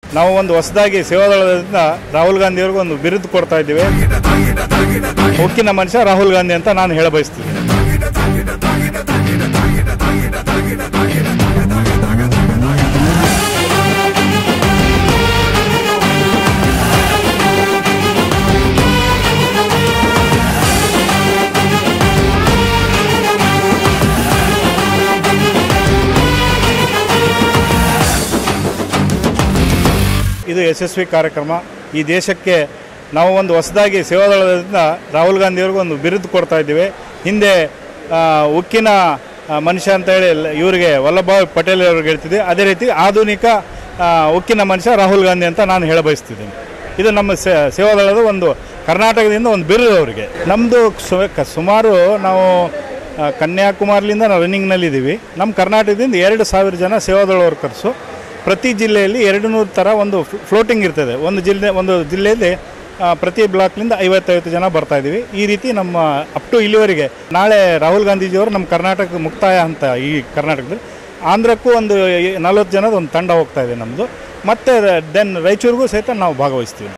ನಾವು ಒಂದು ಹೊಸದಾಗಿ ಸೇವಾದಳದಿಂದ ರಾಹುಲ್ ಗಾಂಧಿ ಅವ್ರಿಗೆ ಒಂದು ಬಿರುದು ಕೊಡ್ತಾ ಇದ್ದೀವಿ ಉಕ್ಕಿನ ಮನುಷ್ಯ ರಾಹುಲ್ ಗಾಂಧಿ ಅಂತ ನಾನು ಹೇಳ ಬಯಸ್ತೀನಿ ಇದು ಯಶಸ್ವಿ ಕಾರ್ಯಕ್ರಮ ಈ ದೇಶಕ್ಕೆ ನಾವು ಒಂದು ಹೊಸದಾಗಿ ಸೇವಾದಳದಿಂದ ರಾಹುಲ್ ಗಾಂಧಿ ಅವ್ರಿಗೆ ಒಂದು ಬಿರುದು ಕೊಡ್ತಾ ಇದ್ದೀವಿ ಹಿಂದೆ ಆ, ಉಕ್ಕಿನ ಆ, ಮನುಷ್ಯ ಅಂತ ಹೇಳಿ ಲ- ಇವರಿಗೆ ವಲ್ಲಭಭಾಯ್ ಪಟೇಲ್ ಅವ್ರಿಗೆ ಹೇಳ್ತಿದ್ದೆ ಅದೇ ರೀತಿ ಆಧುನಿಕ ಆ, ಉಕ್ಕಿನ ಮನುಷ್ಯ ರಾಹುಲ್ ಗಾಂಧಿ ಅಂತ ನಾನು ಹೇಳ ಬಯಸ್ತಿದ್ದೀನಿ ಇದು ನಮ್ಮ ಸೇ- ಸೇವಾದಳದ ಒಂದು ಕರ್ನಾಟಕದಿಂದ ಒಂದು ಬಿರುದು ಅವರಿಗೆ ನಮ್ಮದು ಸುಮಾರು ನಾವು ಆ, ಕನ್ಯಾಕುಮಾರಿಲಿಂದ ನಾವು ರನ್ನಿಂಗ್ನಲ್ಲಿದ್ದೀವಿ ನಮ್ಮ ಕರ್ನಾಟಕದಿಂದ ಎರಡು ಸಾವಿರ ಜನ ಸೇವಾದಳ ವರ್ಕರ್ಸು ಪ್ರತಿ ಜಿಲ್ಲೆಯಲ್ಲಿ ಎರಡು ನೂರು ಥರ ಒಂದು ಫ್ಲೋಟಿಂಗ್ ಇರ್ತದೆ ಒಂದು ಜಿಲ್ಲೆ ಒಂದು ಜಿಲ್ಲೆಯಲ್ಲಿ ಆ, ಪ್ರತಿ ಬ್ಲಾಕ್ನಿಂದ ಐವತ್ತೈವತ್ತು ಜನ ಬರ್ತಾ ಇದ್ದೀವಿ ಈ ರೀತಿ ನಮ್ಮ ಅಪ್ ಟು ಇಲ್ಲಿವರೆಗೆ ನಾಳೆ ರಾಹುಲ್ ಗಾಂಧೀಜಿಯವರು ನಮ್ಮ ಕರ್ನಾಟಕದ ಮುಕ್ತಾಯ ಅಂತ ಈ ಕರ್ನಾಟಕದಲ್ಲಿ ಆಂಧ್ರಕ್ಕೂ ಒಂದು ನಲ್ವತ್ತು ಜನದ ಒಂದು ತಂಡ ಹೋಗ್ತಾ ಇದೆ ನಮ್ಮದು ಮತ್ತು ದೆನ್ ರಾಯಚೂರಿಗೂ ಸಹಿತ ನಾವು ಭಾಗವಹಿಸ್ತೀವಿ